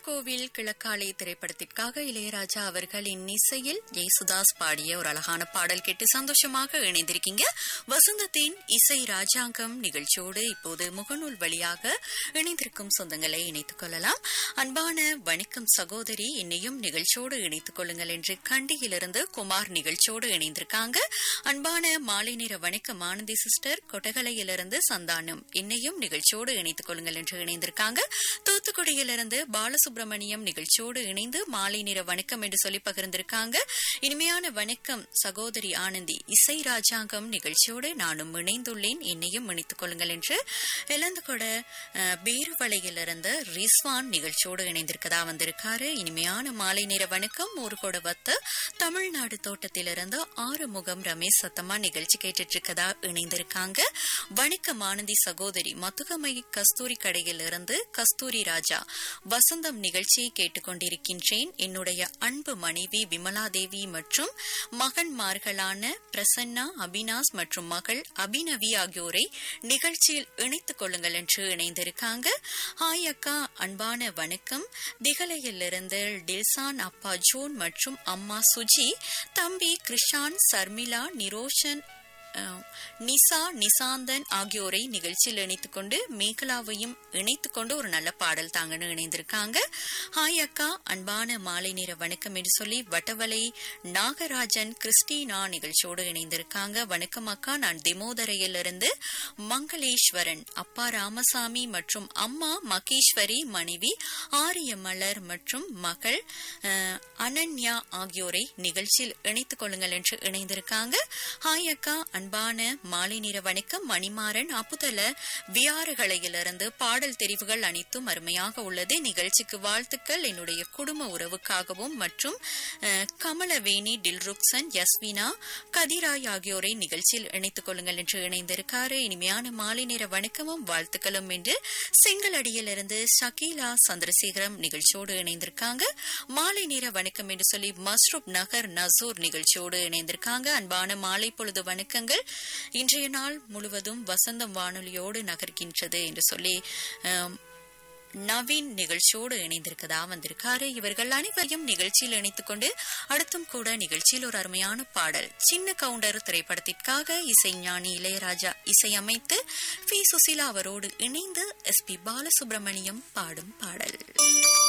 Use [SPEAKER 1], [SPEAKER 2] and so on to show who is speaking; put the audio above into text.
[SPEAKER 1] நாகர்கோவில் கிழக்காலை திரைப்படத்திற்காக இளையராஜா அவர்களின் இசையில் ஜெயசுதாஸ் பாடிய ஒரு அழகான பாடல் கேட்டு சந்தோஷமாக இணைந்திருக்கீங்க வசந்தத்தின் இசை ராஜாங்கம் நிகழ்ச்சியோடு இப்போது முகநூல் வழியாக இணைந்திருக்கும் சொந்தங்களை இணைத்துக் கொள்ளலாம் அன்பான வணக்கம் சகோதரி என்னையும் நிகழ்ச்சியோடு இணைத்துக் கொள்ளுங்கள் என்று கண்டியிலிருந்து குமார் நிகழ்ச்சியோடு இணைந்திருக்காங்க அன்பான மாலை நேர வணக்கம் ஆனந்தி சிஸ்டர் கொட்டகலையிலிருந்து சந்தானம் என்னையும் நிகழ்ச்சியோடு இணைத்துக் கொள்ளுங்கள் என்று இணைந்திருக்காங்க தூத்துக்குடியிலிருந்து பாலசுப்ரமணியம் நிகழ்ச்சியோடு இணைந்து மாலை நேர வணக்கம் என்று சொல்லி பகிர்ந்திருக்காங்க இனிமையான வணக்கம் சகோதரி ஆனந்தி இசை ராஜாங்கம் நிகழ்ச்சியோடு நானும் இணைந்துள்ளேன் என்னையும் இணைத்துக் கொள்ளுங்கள் என்று இழந்துகொட பேருவளையிலிருந்து ரிஸ்வான் நிகழ்ச்சியோடு இணைந்திருக்கதா வந்திருக்காரு இனிமையான மாலை நேர வணக்கம் ஊர்கோட வத்த தமிழ்நாடு தோட்டத்திலிருந்து ஆறுமுகம் ரமேஷ் சத்தமா நிகழ்ச்சி கேட்டுட்டு இருக்கதா இணைந்திருக்காங்க வணக்கம் ஆனந்தி சகோதரி மத்துகமை கஸ்தூரி கடையிலிருந்து கஸ்தூரி ராஜா வசந்தம் நிகழ்ச்சியை கேட்டுக்கொண்டிருக்கின்றேன் என்னுடைய அன்பு மனைவி விமலாதேவி மற்றும் மகன்மார்களான பிரசன்னா அபினாஸ் மற்றும் மகள் அபிநவி ஆகியோரை நிகழ்ச்சியில் இணைத்துக் கொள்ளுங்கள் என்று இணைந்திருக்காங்க ஹாய் அக்கா அன்பான வணக்கம் திகலையிலிருந்து டில்சான் அப்பா ஜோன் மற்றும் அம்மா சுஜி தம்பி கிருஷான் சர்மிளா நிரோஷன் நிசா நிசாந்தன் ஆகியோரை நிகழ்ச்சியில் இணைத்துக் கொண்டு மேகலாவையும் இணைத்துக் கொண்டு ஒரு நல்ல பாடல் தாங்கன்னு இணைந்திருக்காங்க ஹாய் அக்கா அன்பான மாலை நேர வணக்கம் என்று சொல்லி வட்டவலை நாகராஜன் கிறிஸ்டினா நிகழ்ச்சியோடு இணைந்திருக்காங்க வணக்கம் அக்கா நான் திமோதரையிலிருந்து மங்களேஸ்வரன் அப்பா ராமசாமி மற்றும் அம்மா மகேஸ்வரி மனைவி ஆரியமலர் மற்றும் மகள் அனன்யா ஆகியோரை நிகழ்ச்சியில் இணைத்துக் கொள்ளுங்கள் என்று இணைந்திருக்காங்க ஹாய் அக்கா அன்பான மாலை நேர வணக்கம் மணிமாறன் அப்புதல வியாறுகளையிலிருந்து பாடல் தெரிவுகள் அனைத்தும் அருமையாக உள்ளது நிகழ்ச்சிக்கு வாழ்த்துக்கள் என்னுடைய குடும்ப உறவுக்காகவும் மற்றும் கமலவேணி டில்ருக்சன் யஸ்வினா கதிராய் ஆகியோரை நிகழ்ச்சியில் இணைத்துக் கொள்ளுங்கள் என்று இணைந்திருக்காரு இனிமையான மாலை நேர வணக்கமும் வாழ்த்துக்களும் என்று செங்கலடியிலிருந்து ஷகீலா சந்திரசேகரம் நிகழ்ச்சியோடு இணைந்திருக்காங்க மாலை நேர வணக்கம் என்று சொல்லி மஸ்ரூப் நகர் நசூர் நிகழ்ச்சியோடு இணைந்திருக்காங்க அன்பான மாலை பொழுது வணக்கங்கள் இன்றைய நாள் முழுவதும் வசந்தம் வானொலியோடு நகர்கின்றது என்று சொல்லி நவீன் நிகழ்ச்சியோடு இணைந்திருக்கதா வந்திருக்காரு இவர்கள் அனைவரையும் நிகழ்ச்சியில் இணைத்துக் கொண்டு அடுத்தும் கூட நிகழ்ச்சியில் ஒரு அருமையான பாடல் சின்ன கவுண்டர் திரைப்படத்திற்காக இசைஞானி இளையராஜா இசையமைத்து பி சுசிலா அவரோடு இணைந்து எஸ் பி பாலசுப்ரமணியம் பாடும் பாடல்